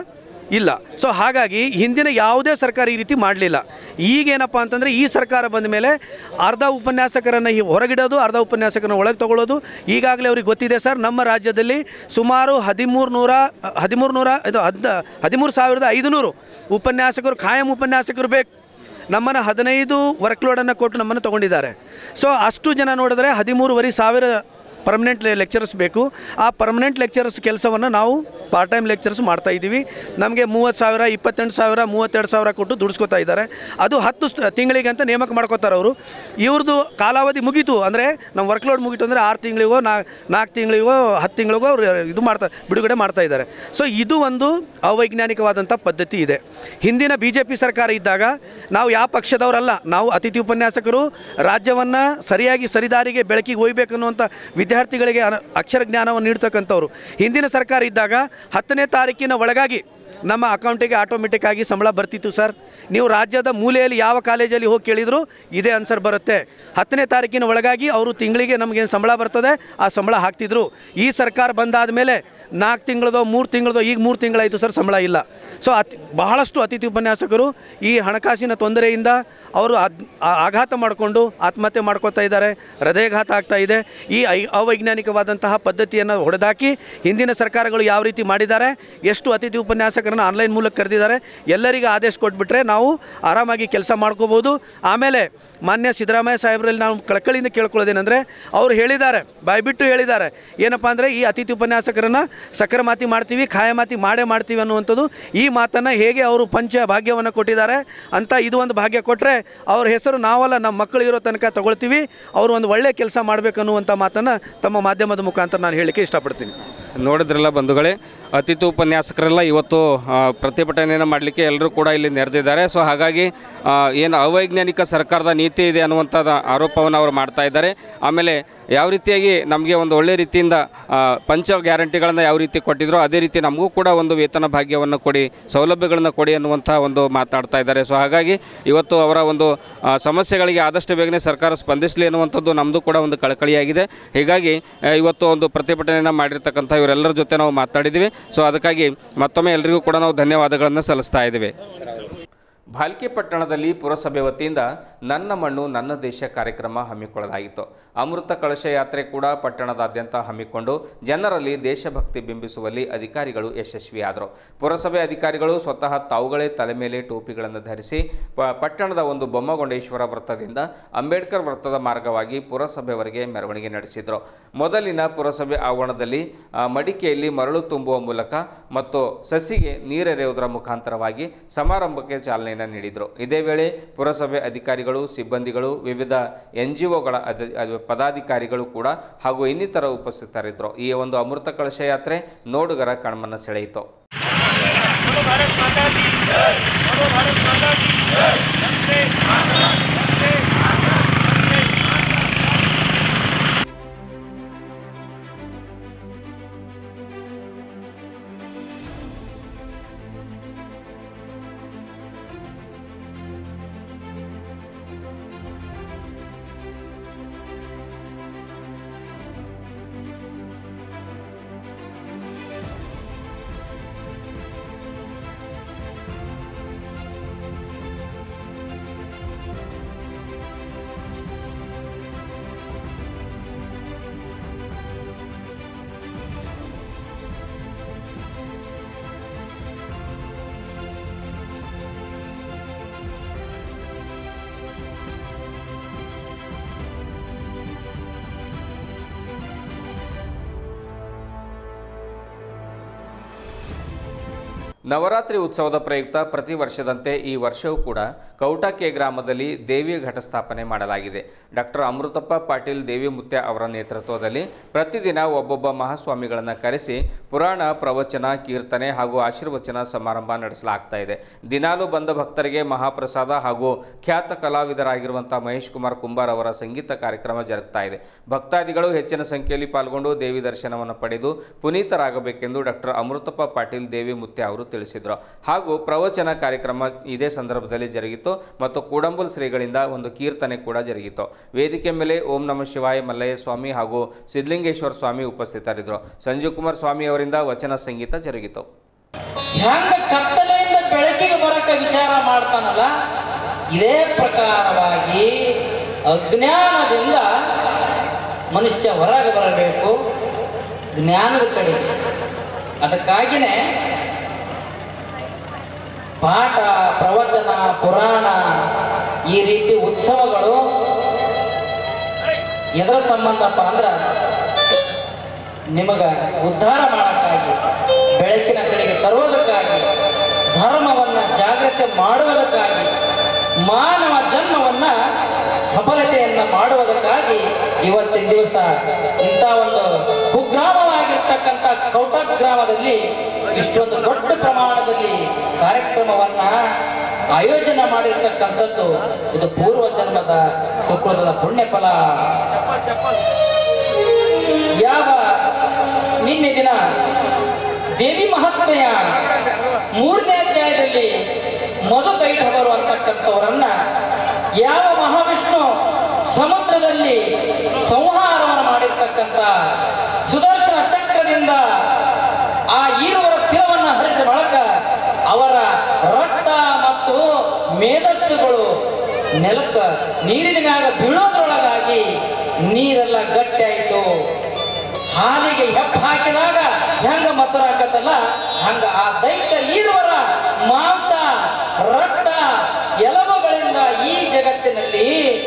Speaker 4: ಇಲ್ಲ ಸೊ ಹಾಗಾಗಿ ಹಿಂದಿನ ಯಾವುದೇ ಸರ್ಕಾರ ಈ ರೀತಿ ಮಾಡಲಿಲ್ಲ ಈಗೇನಪ್ಪ ಅಂತಂದರೆ ಈ ಸರ್ಕಾರ ಬಂದ ಮೇಲೆ ಅರ್ಧ ಉಪನ್ಯಾಸಕರನ್ನು ಈ ಹೊರಗಿಡೋದು ಅರ್ಧ ಉಪನ್ಯಾಸಕರನ್ನ ಒಳಗೆ ತಗೊಳ್ಳೋದು ಈಗಾಗಲೇ ಅವ್ರಿಗೆ ಗೊತ್ತಿದೆ ಸರ್ ನಮ್ಮ ರಾಜ್ಯದಲ್ಲಿ ಸುಮಾರು ಹದಿಮೂರು ನೂರ ಹದಿಮೂರು ನೂರ ಇದು ಹದ್ ಹದಿಮೂರು ಸಾವಿರದ ಐದುನೂರು ಉಪನ್ಯಾಸಕರು ಖಾಯಂ ಉಪನ್ಯಾಸಕರು ಬೇಕು ನಮ್ಮನ್ನು ಹದಿನೈದು ವರ್ಕ್ ಲೋಡನ್ನು ಕೊಟ್ಟು ನಮ್ಮನ್ನು ತೊಗೊಂಡಿದ್ದಾರೆ ಸೊ ಅಷ್ಟು ಜನ ನೋಡಿದ್ರೆ ಹದಿಮೂರುವರೆ ಸಾವಿರ ಪರ್ಮನೆಂಟ್ ಲೆಕ್ಚರರ್ಸ್ ಬೇಕು ಆ ಪರ್ಮನೆಂಟ್ ಲೆಕ್ಚರರ್ಸ್ ಕೆಲಸವನ್ನು ನಾವು ಪಾರ್ಟ್ ಟೈಮ್ ಲೆಕ್ಚರ್ಸ್ ಮಾಡ್ತಾ ಇದ್ದೀವಿ ನಮಗೆ ಮೂವತ್ತು ಸಾವಿರ ಇಪ್ಪತ್ತೆಂಟು ಸಾವಿರ ಮೂವತ್ತೆರಡು ಸಾವಿರ ಕೊಟ್ಟು ದುಡಿಸ್ಕೊತಾ ಇದ್ದಾರೆ ಅದು ಹತ್ತು ಸ- ತಿಂಗಳಿಗೆ ಅಂತ ನೇಮಕ ಮಾಡ್ಕೋತಾರೆ ಅವರು ಇವ್ರದ್ದು ಕಾಲಾವಧಿ ಮುಗೀತು ಅಂದರೆ ನಮ್ಮ ವರ್ಕ್ ಲೋಡ್ ಮುಗೀತು ಅಂದರೆ ಆರು ತಿಂಗಳಿಗೋ ನಾ ನಾಲ್ಕು ತಿಂಗಳಿಗೋ ಹತ್ತು ತಿಂಗಳಿಗೋ ಅವರು ಇದು ಮಾಡ್ತಾ ಬಿಡುಗಡೆ ಮಾಡ್ತಾ ಇದ್ದಾರೆ ಸೊ ಇದು ಒಂದು ಅವೈಜ್ಞಾನಿಕವಾದಂಥ ಪದ್ಧತಿ ಇದೆ ಹಿಂದಿನ ಬಿ ಜೆ ಪಿ ಸರ್ಕಾರ ಇದ್ದಾಗ ನಾವು ಯಾವ ಪಕ್ಷದವರಲ್ಲ ನಾವು ಅತಿಥಿ ಉಪನ್ಯಾಸಕರು ರಾಜ್ಯವನ್ನು ಸರಿಯಾಗಿ ಸರಿದಾರಿಗೆ ಬೆಳಕಿಗೆ ಒಯ್ಬೇಕನ್ನುವಂಥ ವಿದ್ಯಾರ್ಥಿಗಳಿಗೆ ಅನ- ಅಕ್ಷರ ಜ್ಞಾನವನ್ನು ನೀಡ್ತಕ್ಕಂಥವ್ರು ಹಿಂದಿನ ಸರ್ಕಾರ ಇದ್ದಾಗ ಹತ್ತನೇ ತಾರೀಕಿನ ಒಳಗಾಗಿ ನಮ್ಮ ಅಕೌಂಟಿಗೆ ಆಟೋಮೆಟಿಕ್ ಆಗಿ ಸಂಬಳ ಬರ್ತಿತ್ತು ಸರ್ ನೀವು ರಾಜ್ಯದ ಮೂಲೆಯಲ್ಲಿ ಯಾವ ಕಾಲೇಜಲ್ಲಿ ಹೋಗಿ ಕೇಳಿದ್ರು ಇದೇ ಆನ್ಸರ್ ಬರುತ್ತೆ ಹತ್ತನೇ ತಾರೀಕಿನ ಒಳಗಾಗಿ ಅವರು ತಿಂಗಳಿಗೆ ನಮಗೇನು ಸಂಬಳ ಬರ್ತದೆ ಆ ಸಂಬಳ ಹಾಕ್ತಿದ್ರು ಈ ಸರ್ಕಾರ ಬಂದಾದ ಮೇಲೆ ನಾಲ್ಕು ತಿಂಗಳದೋ ಮೂರು ತಿಂಗಳದೋ ಈಗ ಮೂರು ತಿಂಗಳಾಯಿತು ಸರ್ ಸಂಬಳ ಇಲ್ಲ ಸೊ ಅತಿ ಬಹಳಷ್ಟು ಅತಿಥಿ ಉಪನ್ಯಾಸಕರು ಈ ಹಣಕಾಸಿನ ತೊಂದರೆಯಿಂದ ಅವರು ಅದ್ ಆ- ಆಘಾತ ಮಾಡಿಕೊಂಡು ಆತ್ಮಹತ್ಯೆ ಮಾಡ್ಕೊತಾ ಇದ್ದಾರೆ ಹೃದಯಘಾತ ಆಗ್ತಾ ಇದೆ ಈ ಐ ಅವೈಜ್ಞಾನಿಕವಾದಂತಹ ಪದ್ಧತಿಯನ್ನು ಹೊಡೆದಾಕಿ ಹಿಂದಿನ ಸರ್ಕಾರಗಳು ಯಾವ ರೀತಿ ಮಾಡಿದ್ದಾರೆ ಎಷ್ಟು ಅತಿಥಿ ಉಪನ್ಯಾಸಕರನ್ನು ಆನ್ಲೈನ್ ಮೂಲಕ ಕರೆದಿದ್ದಾರೆ ಎಲ್ಲರಿಗೂ ಆದೇಶ ಕೊಟ್ಬಿಟ್ರೆ ನಾವು ಆರಾಮಾಗಿ ಕೆಲಸ ಮಾಡ್ಕೋಬೋದು ಆಮೇಲೆ ಮಾನ್ಯ ಸಿದ್ದರಾಮಯ್ಯ ಸಾಹೇಬರಲ್ಲಿ ನಾವು ಕಳಕಳಿಯಿಂದ ಕೇಳ್ಕೊಳ್ಳೋದೇನೆಂದರೆ ಅವ್ರು ಹೇಳಿದ್ದಾರೆ ಬಾಯ್ಬಿಟ್ಟು ಹೇಳಿದ್ದಾರೆ ಏನಪ್ಪ ಅಂದರೆ ಈ ಅತಿಥಿ ಉಪನ್ಯಾಸಕರನ್ನು ಸಕ್ರಮಾತಿ ಮಾಡ್ತೀವಿ ಖಾಯಮಾತಿ ಮಾಡೇ ಮಾಡ್ತೀವಿ ಅನ್ನುವಂಥದ್ದು ಈ ಮಾತನ್ನು ಹೇಗೆ ಅವರು ಪಂಚ ಭಾಗ್ಯವನ್ನು ಕೊಟ್ಟಿದ್ದಾರೆ ಅಂತ ಇದು ಒಂದು ಭಾಗ್ಯ ಕೊಟ್ಟರೆ ಅವ್ರ ಹೆಸರು ನಾವಲ್ಲ ನಮ್ಮ ಮಕ್ಕಳು ಇರೋ ತನಕ ತಗೊಳ್ತೀವಿ ಅವರು ಒಂದು ಒಳ್ಳೆಯ ಕೆಲಸ ಮಾಡಬೇಕನ್ನುವಂಥ ಮಾತನ್ನು ತಮ್ಮ ಮಾಧ್ಯಮದ ಮುಖಾಂತರ ನಾನು ಹೇಳಲಿಕ್ಕೆ ಇಷ್ಟಪಡ್ತೀನಿ
Speaker 1: ನೋಡಿದ್ರಲ್ಲ ಬಂಧುಗಳೇ ಅತಿಥಿ ಉಪನ್ಯಾಸಕರೆಲ್ಲ ಇವತ್ತು ಆ, ಪ್ರತಿಭಟನೆಯನ್ನು ಮಾಡಲಿಕ್ಕೆ ಎಲ್ಲರೂ ಕೂಡ ಇಲ್ಲಿ ನೆರೆದಿದ್ದಾರೆ ಸೊ ಹಾಗಾಗಿ ಆ, ಏನು ಅವೈಜ್ಞಾನಿಕ ಸರ್ಕಾರದ ನೀತಿ ಇದೆ ಅನ್ನುವಂಥದ್ದು ಆರೋಪವನ್ನು ಅವರು ಮಾಡ್ತಾ ಇದ್ದಾರೆ ಆಮೇಲೆ ಯಾವ ರೀತಿಯಾಗಿ ನಮಗೆ ಒಂದು ಒಳ್ಳೆ ರೀತಿಯಿಂದ ಆ, ಪಂಚ ಗ್ಯಾರಂಟಿಗಳನ್ನು ಯಾವ ರೀತಿ ಕೊಟ್ಟಿದ್ರೋ ಅದೇ ರೀತಿ ನಮಗೂ ಕೂಡ ಒಂದು ವೇತನ ಭಾಗ್ಯವನ್ನು ಕೊಡಿ ಸೌಲಭ್ಯಗಳನ್ನು ಕೊಡಿ ಅನ್ನುವಂಥ ಒಂದು ಮಾತಾಡ್ತಾ ಇದ್ದಾರೆ ಸೊ ಹಾಗಾಗಿ ಇವತ್ತು ಅವರ ಒಂದು ಆ, ಸಮಸ್ಯೆಗಳಿಗೆ ಆದಷ್ಟು ಬೇಗನೆ ಸರ್ಕಾರ ಸ್ಪಂದಿಸಲಿ ಅನ್ನುವಂಥದ್ದು ನಮ್ಮದು ಕೂಡ ಒಂದು ಕಳಕಳಿಯಾಗಿದೆ ಹೀಗಾಗಿ ಆ, ಇವತ್ತು ಒಂದು ಪ್ರತಿಭಟನೆಯನ್ನು ಮಾಡಿರ್ತಕ್ಕಂಥ ಇವರೆಲ್ಲರ ಜೊತೆ ನಾವು ಮಾತಾಡಿದ್ದೀವಿ ಸೊ ಅದಕ್ಕಾಗಿ ಮತ್ತೊಮ್ಮೆ ಎಲ್ರಿಗೂ ಕೂಡ ನಾವು ಧನ್ಯವಾದಗಳನ್ನು ಸಲ್ಲಿಸ್ತಾ ಇದ್ದೀವಿ ಭಾಲ್ಕಿ ಪಟ್ಟಣದಲ್ಲಿ ಪುರಸಭೆ ವತಿಯಿಂದ ನನ್ನ ಮಣ್ಣು ನನ್ನ ದೇಶ ಕಾರ್ಯಕ್ರಮ ಹಮ್ಮಿಕೊಳ್ಳಲಾಗಿತ್ತು ಅಮೃತ ಕಳಶ ಯಾತ್ರೆ ಕೂಡ ಪಟ್ಟಣದಾದ್ಯಂತ ಹಮ್ಮಿಕೊಂಡು ಜನರಲ್ಲಿ ದೇಶಭಕ್ತಿ ಬಿಂಬಿಸುವಲ್ಲಿ ಅಧಿಕಾರಿಗಳು ಯಶಸ್ವಿಯಾದರು ಪುರಸಭೆ ಅಧಿಕಾರಿಗಳು ಸ್ವತಃ ತಾವುಗಳೇ ತಲೆ ಮೇಲೆ ಟೋಪಿಗಳನ್ನು ಧರಿಸಿ ಪ ಪಟ್ಟಣದ ಒಂದು ಬೊಮ್ಮಗೊಂಡೇಶ್ವರ ವೃತ್ತದಿಂದ ಅಂಬೇಡ್ಕರ್ ವೃತ್ತದ ಮಾರ್ಗವಾಗಿ ಪುರಸಭೆವರೆಗೆ ಮೆರವಣಿಗೆ ನಡೆಸಿದರು ಮೊದಲಿನ ಪುರಸಭೆ ಆವರಣದಲ್ಲಿ ಆ, ಮಡಿಕೆಯಲ್ಲಿ ಮರಳು ತುಂಬುವ ಮೂಲಕ ಮತ್ತು ಸಸಿಗೆ ನೀರೆರೆಯುವುದರ ಮುಖಾಂತರವಾಗಿ ಸಮಾರಂಭಕ್ಕೆ ಚಾಲನೆಯನ್ನು ನೀಡಿದರು ಇದೇ ವೇಳೆ ಪುರಸಭೆ ಅಧಿಕಾರಿಗಳು ಸಿಬ್ಬಂದಿಗಳು ವಿವಿಧ ಎನ್ ಜಿ ಒಗಳ ಪದಾಧಿಕಾರಿಗಳು ಕೂಡ ಹಾಗೂ ಇನ್ನಿತರ ಉಪಸ್ಥಿತರಿದ್ದರು ಈ ಒಂದು ಅಮೃತ ಕಳಶ ಯಾತ್ರೆ ನೋಡುಗರ ಕಣ್ಮನ ಸೆಳೆಯಿತು ನವರಾತ್ರಿ ಉತ್ಸವದ ಪ್ರಯುಕ್ತ ಪ್ರತಿ ವರ್ಷದಂತೆ ಈ ವರ್ಷವೂ ಕೂಡ ಕೌಟಕ್ಕೆ ಗ್ರಾಮದಲ್ಲಿ ದೇವಿಯ ಘಟ ಸ್ಥಾಪನೆ ಮಾಡಲಾಗಿದೆ ಡಾಕ್ಟರ್ ಅಮೃತಪ್ಪ ಪಾಟೀಲ್ ದೇವಿ ಮುತ್ಯ ಅವರ ನೇತೃತ್ವದಲ್ಲಿ ಪ್ರತಿದಿನ ಒಬ್ಬೊಬ್ಬ ಮಹಾಸ್ವಾಮಿಗಳನ್ನು ಕರೆಸಿ ಪುರಾಣ ಪ್ರವಚನ ಕೀರ್ತನೆ ಹಾಗೂ ಆಶೀರ್ವಚನ ಸಮಾರಂಭ ನಡೆಸಲಾಗ್ತಾ ಇದೆ ದಿನಾಲು ಬಂದ ಭಕ್ತರಿಗೆ ಮಹಾಪ್ರಸಾದ ಹಾಗೂ ಖ್ಯಾತ ಕಲಾವಿದರಾಗಿರುವಂಥ ಮಹೇಶ್ ಕುಮಾರ್ ಕುಂಬಾರ್ ಅವರ ಸಂಗೀತ ಕಾರ್ಯಕ್ರಮ ಜರುಗ್ತಾ ಇದೆ ಭಕ್ತಾದಿಗಳು ಹೆಚ್ಚಿನ ಸಂಖ್ಯೆಯಲ್ಲಿ ಪಾಲ್ಗೊಂಡು ದೇವಿ ದರ್ಶನವನ್ನು ಪಡೆದು ಪುನೀತರಾಗಬೇಕೆಂದು ಡಾಕ್ಟರ್ ಅಮೃತಪ್ಪ ಪಾಟೀಲ್ ದೇವಿ ಮುತ್ಯ ಅವರು ತಿಳಿಸಿದರು ಹಾಗೂ ಪ್ರವಚನ ಕಾರ್ಯಕ್ರಮ ಇದೇ ಸಂದರ್ಭದಲ್ಲಿ ಜರುಗಿತು ಮತ್ತು ಕೂಡಂಬುಲ್ ಶ್ರೀಗಳಿಂದ ಒಂದು ಕೀರ್ತನೆ ಕೂಡ ಜರುಗಿತು ವೇದಿಕೆ ಮೇಲೆ ಓಂ ನಮ ಶಿವಾಯ ಮಲ್ಲಯ್ಯ ಸ್ವಾಮಿ ಹಾಗೂ ಸಿದ್ಧಲಿಂಗೇಶ್ವರ ಸ್ವಾಮಿ ಉಪಸ್ಥಿತರಿದ್ದರು ಸಂಜೀವ್ ಕುಮಾರ್ ಸ್ವಾಮಿ ಅವರಿಂದ ವಚನ ಸಂಗೀತ ಜರುಗಿತು
Speaker 5: ಹೆಂಗ ಕತ್ತಲೆಯಿಂದ ಬೆಳಕಿಗೆ ಬರಕ ವಿಚಾರ ಮಾಡ್ತಾನಲ್ಲ ಇದೇ ಪ್ರಕಾರವಾಗಿ ಅಜ್ಞಾನದಿಂದ ಮನುಷ್ಯ ಹೊರಗೆ ಬರಬೇಕು ಜ್ಞಾನದ ಕಡೆಗೆ ಅದಕ್ಕಾಗಿನೇ ಪಾಠ ಪ್ರವಚನ ಪುರಾಣ ಈ ರೀತಿ ಉತ್ಸವಗಳು ಎದರ ಸಂಬಂಧಪ್ಪ ಅಂದ್ರ ನಿಮಗ ಉದ್ಧಾರ ಮಾಡಕ್ಕಾಗಿ ಬೆಳಕಿನ ಕಡೆಗೆ ತರುವುದಕ್ಕಾಗಿ ಧರ್ಮವನ್ನ ಜಾಗ್ರತೆ ಮಾಡುವುದಕ್ಕಾಗಿ ಮಾನವ ಜನ್ಮವನ್ನ ಸಫಲತೆಯನ್ನ ಮಾಡುವುದಕ್ಕಾಗಿ ಇವತ್ತಿನ ದಿವಸ ಇಂಥ ಒಂದು ಕುಗ್ರಾಮವಾಗಿರ್ತಕ್ಕಂಥ ಕೌಟ ಗ್ರಾಮದಲ್ಲಿ ಇಷ್ಟೊಂದು ದೊಡ್ಡ ಪ್ರಮಾಣದಲ್ಲಿ ಕಾರ್ಯಕ್ರಮವನ್ನ ಆಯೋಜನೆ ಮಾಡಿರ್ತಕ್ಕಂಥದ್ದು ಇದು ಪೂರ್ವ ಜನ್ಮದ ಸುಕೃತದ ಪುಣ್ಯ ಫಲ ಯಾವ ನಿನ್ನೆ ದಿನ ದೇವಿ ಮಹಾತ್ಮೆಯ ಮೂರನೇ ಅಧ್ಯಾಯದಲ್ಲಿ ಮಧು ಕೈಟವರು ಅಂತಕ್ಕಂಥವರನ್ನ ಯಾವ ಮಹಾವಿಷ್ಣು ಸಮುದ್ರದಲ್ಲಿ ಸಂಹಾರವನ್ನು ಮಾಡಿರ್ತಕ್ಕಂಥ ಸುದರ್ಶನ ಚಕ್ರದಿಂದ ಆ ಈರುವರ ಶಿರವನ್ನು ಹರಿದ ಬಳಕ ಅವರ ರಕ್ತ ಮತ್ತು ಮೇಧಸ್ಸುಗಳು ನೆಲಕ್ಕ ನೀರಿನ ಮ್ಯಾಗ ಬೀಳೋದ್ರೊಳಗಾಗಿ ನೀರೆಲ್ಲ ಗಟ್ಟಿ ಆಯ್ತು ಹಾಲಿಗೆ ಹೆಪ್ಪ ಹಾಕಿದಾಗ ಹೆಂಗ ಮೊಸರು ಹಾಕತ್ತಲ್ಲ ಹಂಗ ಆ ದೈತ್ಯ ಈರುವರ ಮಾಂಸ ರಕ್ತ ಎಲಬುಗಳಿಂದ ಈ ಜಗತ್ತಿನಲ್ಲಿ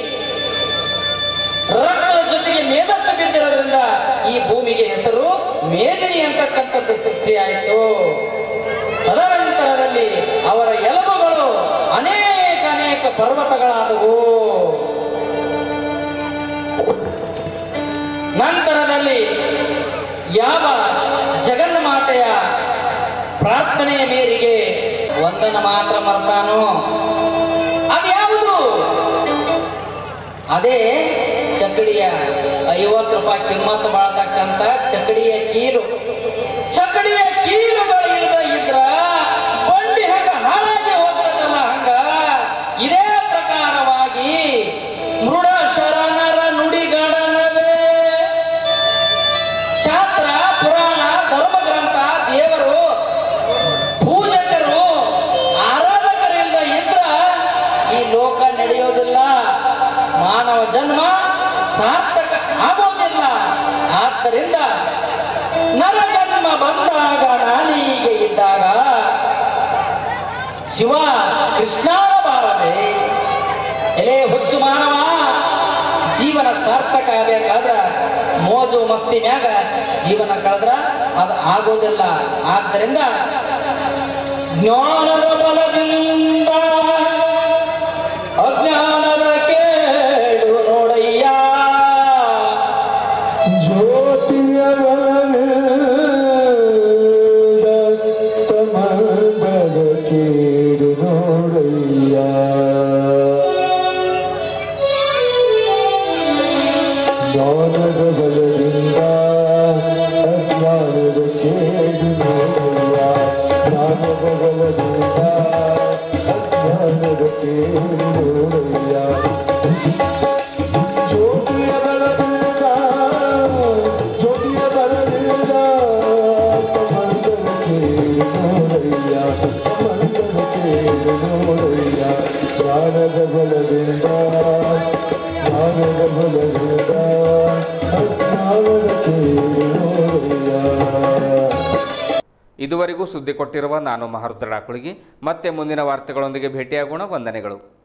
Speaker 5: ರಕ್ತದ ಜೊತೆಗೆ ಮೇಧಸ್ಸು ಬಿದ್ದಿರೋದ್ರಿಂದ ಈ ಭೂಮಿಗೆ ಹೆಸರು ಮೇದಿನಿ ಅಂತಕ್ಕಂಥದ್ದು ಸೃಷ್ಟಿಯಾಯಿತು ತದನಂತರದಲ್ಲಿ ಅವರ ಎಲಬುಗಳು ಅನೇಕ ಅನೇಕ ಪರ್ವತಗಳಾದವು ನಂತರದಲ್ಲಿ ಯಾವ ಜಗನ್ಮಾತೆಯ ಪ್ರಾರ್ಥನೆಯ ಮೇರೆಗೆ ಒಂದನ್ನು ಮಾತ್ರ ಮರ್ತಾನೋ ಅದ್ಯಾವುದು ಅದೇ ಚಕಡಿಯ ಐವತ್ತು ರೂಪಾಯಿ ಕಿಮ್ಮತ್ತು ಮಾಡತಕ್ಕಂತ ಚಕಡಿಯ ಕೀಲು ಚಕಡಿಯ ಕೀಲುಗಳು ಇಲ್ಲದ ಇದ್ರ ಬಂಡಿ ಹಂಗ ಹಾಳಾಗಿ ಹೋಗ್ತದಲ್ಲ ಹಂಗ ಇದೇ ಪ್ರಕಾರವಾಗಿ ಮೃಡ ಶರಣರ ನುಡಿಗಡನವೇ ಶಾಸ್ತ್ರ ಪುರಾಣ ಧರ್ಮಗ್ರಂಥ ದೇವರು ಪೂಜಕರು ಆರಾಧಕರಿಂದ ಇದ್ರ ಈ ಲೋಕ ನಡೆಯೋದಿಲ್ಲ ಮಾನವ ಜನ್ಮ ಸಾರ್ಥಕ ಆಗೋದಿಲ್ಲ ಆದ್ದರಿಂದ ನರಜನ್ಮ ಬಂದಾಗ ನಾಲಿಗೆ ಇದ್ದಾಗ ಶಿವ ಕೃಷ್ಣ ಬಾರದೆ ಎಲೆ ಹುಚ್ಚು ಮಾನವ ಜೀವನ ಸಾರ್ಥಕ ಆಗ್ಬೇಕಾದ್ರ ಮೋಜು ಮಸ್ತಿ ಮ್ಯಾಗ ಜೀವನ ಕಳೆದ್ರ ಅದು ಆಗೋದಿಲ್ಲ ಆದ್ದರಿಂದ ಜ್ಞಾನದ ಬಲದಿಂದ ಅಜ್ಞಾನದ ಕೇಳು ನೋಡಯ್ಯ
Speaker 6: ಜ್ಯೋತಿಯ ತಮಂದದ ಕೇಡು ನೋಡಯ್ಯ ಜ್ಞಾನದ ಬಲದಿಂದ ಅಜ್ಞಾನದ ಕೇಡು ನೋಡಯ್ಯ ಜ್ಞಾನದ ಬಲದಿಂದ ಅಜ್ಞಾನದ ಕೇಡು ನೋಡಯ್ಯ ಜ್ಯೋತಿಯ ಬಲದಿಂದ ಜ್ಯೋತಿಯ ಬಲದಿಂದ ಕಮಂಡಲ ಕೇಳು ನೋಡಯ್ಯ ಕಮಂಡಲ ಕೇಳು ನೋಡಯ್ಯ ಜ್ಞಾನದ ಬಲದಿಂದ ಜ್ಞಾನದ ಬಲದಿಂದ ಅಜ್ಞಾನದ ಕೇಳು ನೋಡಯ್ಯ
Speaker 1: ಇದುವರೆಗೂ ಸುದ್ದಿ ಕೊಟ್ಟಿರುವ ನಾನು ಮಹರುದ್ರ ಡಾಕುಳಿಗಿ ಮತ್ತೆ ಮುಂದಿನ ವಾರ್ತೆಗಳೊಂದಿಗೆ ಭೇಟಿಯಾಗೋಣ ವಂದನೆಗಳು